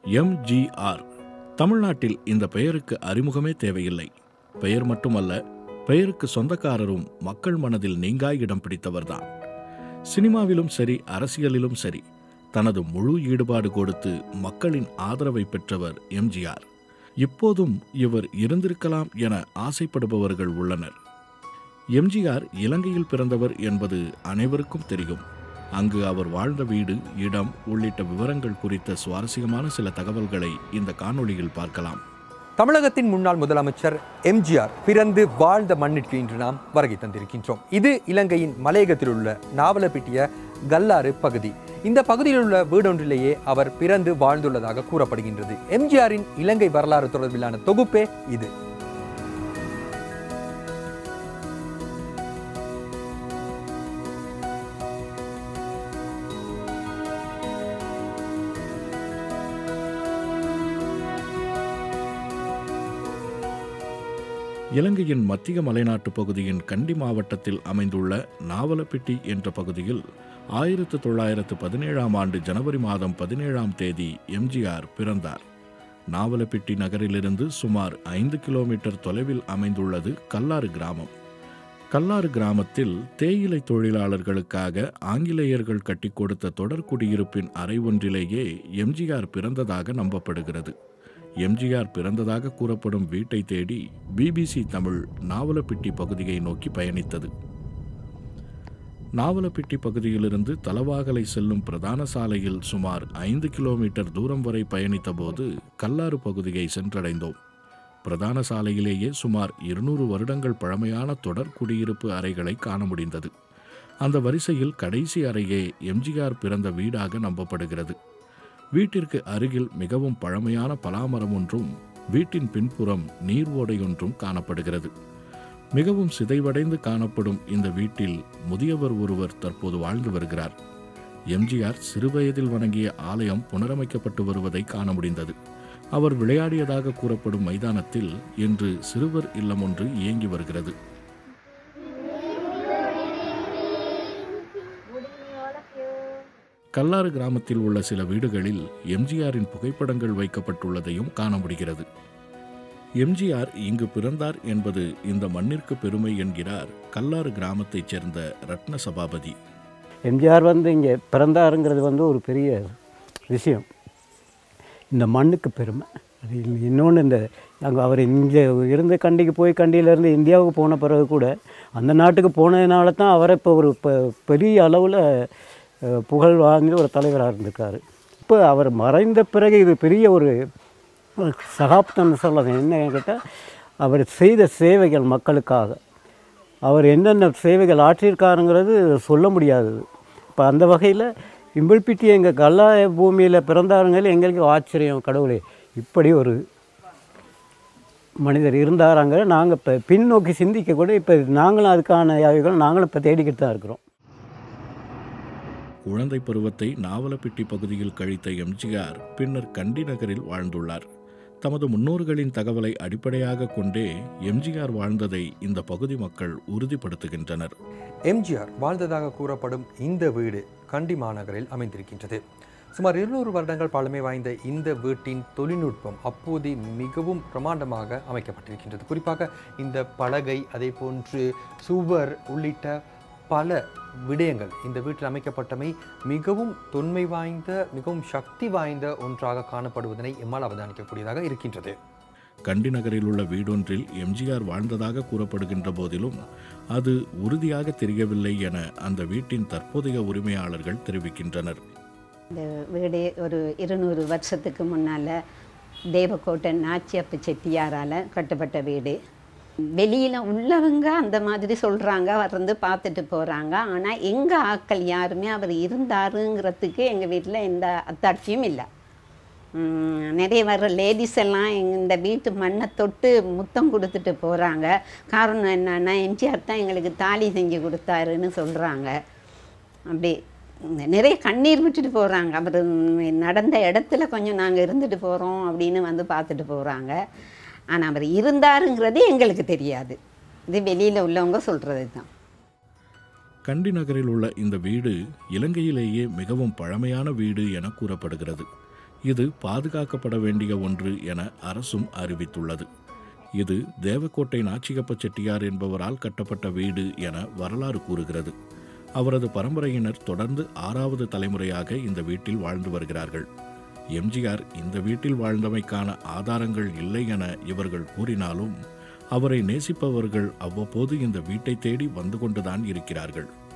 எம்ஜிஆர் தமிழ்நாட்டில் இந்த பெயருக்கு அறிமுகமே தேவையில்லை பெயர் மட்டுமல்ல பெயருக்கு சொந்தக்காரரும் மக்கள் மனதில் நீங்காய் இடம் பிடித்தவர்தான் சினிமாவிலும் சரி அரசியலிலும் சரி தனது முழு ஈடுபாடு கொடுத்து மக்களின் ஆதரவை பெற்றவர் எம்ஜிஆர் இப்போதும் இவர் இருந்திருக்கலாம் என ஆசைப்படுபவர்கள் உள்ளனர் எம்ஜிஆர் இலங்கையில் பிறந்தவர் என்பது அனைவருக்கும் தெரியும் அங்கு அவர் வாழ்ந்த வீடு இடம் உள்ளிட்ட விவரங்கள் குறித்த சுவாரஸ்யமான சில தகவல்களை இந்த காணொளியில் பார்க்கலாம் தமிழகத்தின் முன்னாள் முதலமைச்சர் எம்ஜிஆர் பிறந்து வாழ்ந்த மண்ணிற்கு இன்று நாம் வருகை தந்திருக்கின்றோம் இது இலங்கையின் மலையகத்தில் உள்ள நாவலப்பிட்டிய கல்லாறு பகுதி இந்த பகுதியில் உள்ள வீடொன்றிலேயே அவர் பிறந்து வாழ்ந்துள்ளதாக கூறப்படுகின்றது எம்ஜிஆரின் இலங்கை வரலாறு தொடர்பிலான தொகுப்பே இது இலங்கையின் மத்திய மலைநாட்டு பகுதியின் கண்டி மாவட்டத்தில் அமைந்துள்ள நாவலப்பிட்டி என்ற பகுதியில் ஆயிரத்து தொள்ளாயிரத்து பதினேழாம் ஆண்டு ஜனவரி மாதம் பதினேழாம் தேதி எம்ஜிஆர் பிறந்தார் நாவலப்பிட்டி நகரிலிருந்து சுமார் ஐந்து கிலோமீட்டர் தொலைவில் அமைந்துள்ளது கல்லாறு கிராமம் கல்லாறு கிராமத்தில் தேயிலை தொழிலாளர்களுக்காக ஆங்கிலேயர்கள் கட்டி கொடுத்த தொடர் குடியிருப்பின் அறை ஒன்றிலேயே எம்ஜிஆர் பிறந்ததாக நம்பப்படுகிறது எம்ஜிஆர் பிறந்ததாக கூறப்படும் வீட்டை தேடி பிபிசி தமிழ் நாவலப்பிட்டி பகுதியை நோக்கி பயணித்தது நாவலப்பிட்டி பகுதியிலிருந்து தலவாகலை செல்லும் பிரதான சாலையில் சுமார் ஐந்து கிலோமீட்டர் தூரம் வரை பயணித்தபோது கல்லாறு பகுதியை சென்றடைந்தோம் பிரதான சாலையிலேயே சுமார் இருநூறு வருடங்கள் பழமையான தொடர் குடியிருப்பு அறைகளை காண முடிந்தது அந்த வரிசையில் கடைசி அறையே எம்ஜிஆர் பிறந்த வீடாக நம்பப்படுகிறது வீட்டிற்கு அருகில் மிகவும் பழமையான பலாமரம் ஒன்றும் வீட்டின் பின்புறம் நீர் ஓடையொன்றும் காணப்படுகிறது மிகவும் சிதைவடைந்து காணப்படும் இந்த வீட்டில் முதியவர் ஒருவர் தற்போது வாழ்ந்து வருகிறார் எம்ஜிஆர் சிறுவயதில் வணங்கிய ஆலயம் புனரமைக்கப்பட்டு வருவதை காண முடிந்தது அவர் விளையாடியதாக கூறப்படும் மைதானத்தில் இன்று சிறுவர் இல்லம் ஒன்று இயங்கி வருகிறது கல்லாறு கிராமத்தில் உள்ள சில வீடுகளில் எம்ஜிஆரின் புகைப்படங்கள் வைக்கப்பட்டுள்ளதையும் காண முடிகிறது எம்ஜிஆர் இங்கு பிறந்தார் என்பது இந்த மண்ணிற்கு பெருமை என்கிறார் கல்லாறு கிராமத்தைச் சேர்ந்த ரத்ன சபாபதி எம்ஜிஆர் வந்து இங்கே பிறந்தாருங்கிறது வந்து ஒரு பெரிய விஷயம் இந்த மண்ணுக்கு பெருமை அது இன்னொன்று இந்த அங்கே அவர் இங்கே இருந்து கண்டிக்கு போய் கண்டியிலேருந்து இந்தியாவுக்கு போன பிறகு கூட அந்த நாட்டுக்கு போனதுனால தான் அவரை இப்போ ஒரு பெ பெரிய அளவில் அஹ், புகழ் வாங்கி ஒரு தலைவராக இருந்திருக்காரு இப்போ அவர் மறைந்த பிறகு இது பெரிய ஒரு சகாப்தம்னு சொல்லலாம் என்ன கேட்டால் அவர் செய்த சேவைகள் மக்களுக்காக அவர் என்னென்ன சேவைகள் ஆற்றியிருக்காருங்கிறது சொல்ல முடியாதது இப்போ அந்த வகையில் இம்பிள்பிட்டி எங்கள் கல்லாய பூமியில் பிறந்தாருங்கிறது எங்களுக்கு ஆச்சரியம் கடவுளே இப்படி ஒரு மனிதர் இருந்தாராங்க நாங்கள் இப்போ பின்னோக்கி சிந்திக்க கூட இப்போ நாங்களும் அதுக்கான யாவைகள் நாங்களும் இப்போ தேடிக்கிட்டு தான் இருக்கிறோம் குழந்தை பருவத்தை நாவலப்பிட்டி பகுதியில் கழித்த எம்ஜிஆர் பின்னர் கண்டி நகரில் வாழ்ந்துள்ளார் தமது முன்னோர்களின் தகவலை அடிப்படையாக கொண்டே எம்ஜிஆர் வாழ்ந்ததை இந்த பகுதி மக்கள் உறுதிப்படுத்துகின்றனர் எம்ஜிஆர் வாழ்ந்ததாக கூறப்படும் இந்த வீடு கண்டி மாநகரில் அமைந்திருக்கின்றது சுமார் இருநூறு வருடங்கள் பழமை வாய்ந்த இந்த வீட்டின் தொழில்நுட்பம் அப்போது மிகவும் பிரமாண்டமாக அமைக்கப்பட்டிருக்கின்றது குறிப்பாக இந்த பலகை அதே போன்று சுவர் உள்ளிட்ட பல விடயங்கள் இந்த வீட்டில் அமைக்கப்பட்டமை மிகவும் தொன்மை வாய்ந்த மிகவும் சக்தி வாய்ந்த ஒன்றாக காணப்படுவதனை எம்மால் அவதானிக்கக்கூடியதாக இருக்கின்றது கண்டி நகரில் உள்ள வீடொன்றில் எம்ஜிஆர் வாழ்ந்ததாக கூறப்படுகின்ற போதிலும் அது உறுதியாக தெரியவில்லை என அந்த வீட்டின் தற்போதைய உரிமையாளர்கள் தெரிவிக்கின்றனர் இந்த வீடு ஒரு இருநூறு வருஷத்துக்கு முன்னால் தேவக்கோட்டை நாச்சியப்ப செட்டியாரால் கட்டப்பட்ட வீடு வெளியில் உள்ளவங்க அந்த மாதிரி சொல்கிறாங்க வந்து பார்த்துட்டு போகிறாங்க ஆனால் எங்கள் ஆட்கள் யாருமே அவர் இருந்தாருங்கிறதுக்கு எங்கள் வீட்டில் எந்த அத்தாட்சியும் இல்லை உம், நிறைய வர்ற லேடிஸ் எல்லாம் எங்க இந்த வீட்டு மண்ணை தொட்டு முத்தம் கொடுத்துட்டு போகிறாங்க காரணம் என்னன்னா எம்ஜிஆர் தான் எங்களுக்கு தாலி செஞ்சு கொடுத்தாருன்னு சொல்கிறாங்க அப்படி நிறைய கண்ணீர் விட்டுட்டு போகிறாங்க அவர் நடந்த இடத்துல கொஞ்சம் நாங்கள் இருந்துட்டு போகிறோம் அப்படின்னு வந்து பார்த்துட்டு போகிறாங்க ஆனால் அவர் இருந்தாருங்கிறது எங்களுக்கு தெரியாது இது வெளியில் உள்ளவங்க சொல்கிறது தான் கண்டி நகரில் உள்ள இந்த வீடு இலங்கையிலேயே மிகவும் பழமையான வீடு என கூறப்படுகிறது இது பாதுகாக்கப்பட வேண்டிய ஒன்று என அரசும் அறிவித்துள்ளது இது தேவக்கோட்டை நாச்சிகப்ப செட்டியார் என்பவரால் கட்டப்பட்ட வீடு என வரலாறு கூறுகிறது அவரது பரம்பரையினர் தொடர்ந்து ஆறாவது தலைமுறையாக இந்த வீட்டில் வாழ்ந்து வருகிறார்கள் எம்ஜிஆர் இந்த வீட்டில் வாழ்ந்தமைக்கான ஆதாரங்கள் இல்லை என இவர்கள் கூறினாலும் அவரை நேசிப்பவர்கள் அவ்வப்போது இந்த வீட்டை தேடி வந்து கொண்டுதான் இருக்கிறார்கள்